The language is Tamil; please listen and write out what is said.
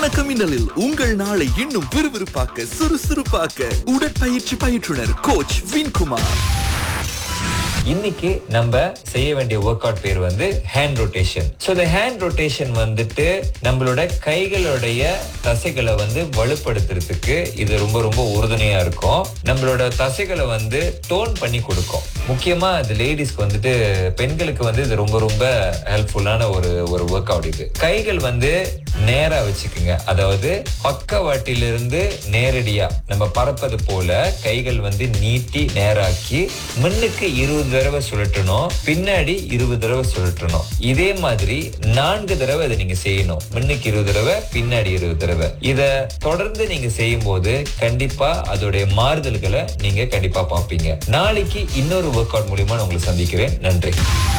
வணக்கம் மின்னலில் உங்கள் நாளை இன்னும் விறுவிறுப்பாக்க சுறுசுறுப்பாக்க உடற்பயிற்சி பயிற்றுனர் கோச் வின்குமார் இன்னைக்கு நம்ம செய்ய வேண்டிய ஒர்க் அவுட் பேர் வந்து ஹேண்ட் ரொட்டேஷன் ஸோ இந்த ஹேண்ட் ரொட்டேஷன் வந்துட்டு நம்மளோட கைகளுடைய தசைகளை வந்து வலுப்படுத்துறதுக்கு இது ரொம்ப ரொம்ப உறுதுணையா இருக்கும் நம்மளோட தசைகளை வந்து டோன் பண்ணி கொடுக்கும் முக்கியமா அது லேடிஸ்க்கு வந்துட்டு பெண்களுக்கு வந்து இது ரொம்ப ரொம்ப ஹெல்ப்ஃபுல்லான ஒரு ஒரு ஒர்க் அவுட் இது கைகள் வந்து நேரா வச்சுக்குங்க அதாவது பக்கவாட்டிலிருந்து நேரடியா நம்ம பறப்பது போல கைகள் வந்து நீட்டி நேராக்கி முன்னுக்கு இருபது தடவை சுழற்றணும் பின்னாடி இருபது தடவை சுழற்றணும் இதே மாதிரி நான்கு தடவை இதை நீங்க செய்யணும் முன்னுக்கு இருபது தடவை பின்னாடி இருபது தடவை இத தொடர்ந்து நீங்க செய்யும் போது கண்டிப்பா அதோடைய மாறுதல்களை நீங்க கண்டிப்பா பார்ப்பீங்க நாளைக்கு இன்னொரு ஒர்க் அவுட் மூலியமா நான் உங்களை சந்திக்கிறேன் நன்றி